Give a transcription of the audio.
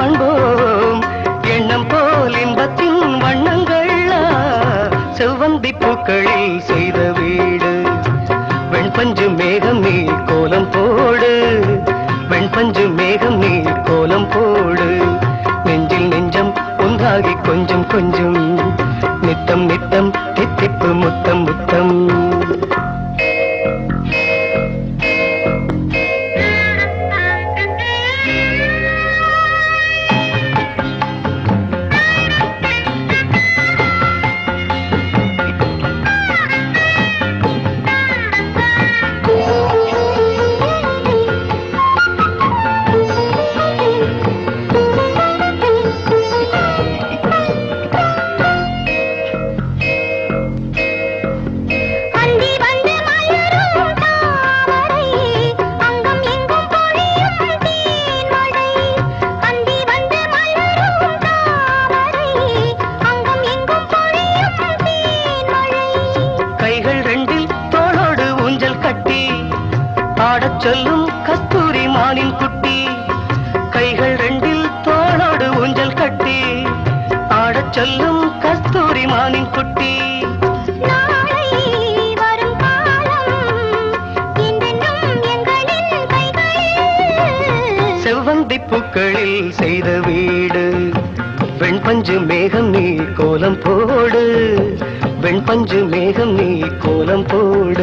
காண்போம் எண்ணம் போல் இன்பத்தின் வண்ணங்கள் செவ்வந்தி பூக்களில் செய்த வீடு வெண்பஞ்சு மேகம் நீ கோலம் போடு வெண்பஞ்சு மேகம் நீ கோலம் போடு நெஞ்சில் நெஞ்சம் ஒன்றாகி கொஞ்சம் கொஞ்சம் நித்தம் நித்தம் தித்திப்பு முத்தம் முத்தம் அந்தி வந்து மலரும் தாமரை அங்கம் எங்கும் பொழியும் தேன்மழை அந்தி வந்து மலரும் தாமரை அங்கம் எங்கும் பொழியும் தேன்மழை கைகள் ரெண்டில் தோளோடு ஊஞ்சல் கட்டி ஆடச் சொல்லும் கஸ்தூரி மானின் குட்டி கைகள் ரெண்டில் தோளோடு ஊஞ்சல் கட்டி ஆடச் சொல்லும் கஸ்தூரி மானின் குட்டி நாளை வரும் காலம் என்றென்றும் எங்களின் கைகளில் செவ்வந்தி பூக்களில் செய்த வீடு வெண்பஞ்சு மேகம் நீ கோலம் போடு வெண்பஞ்சு மேகம் நீ கோலம் போடு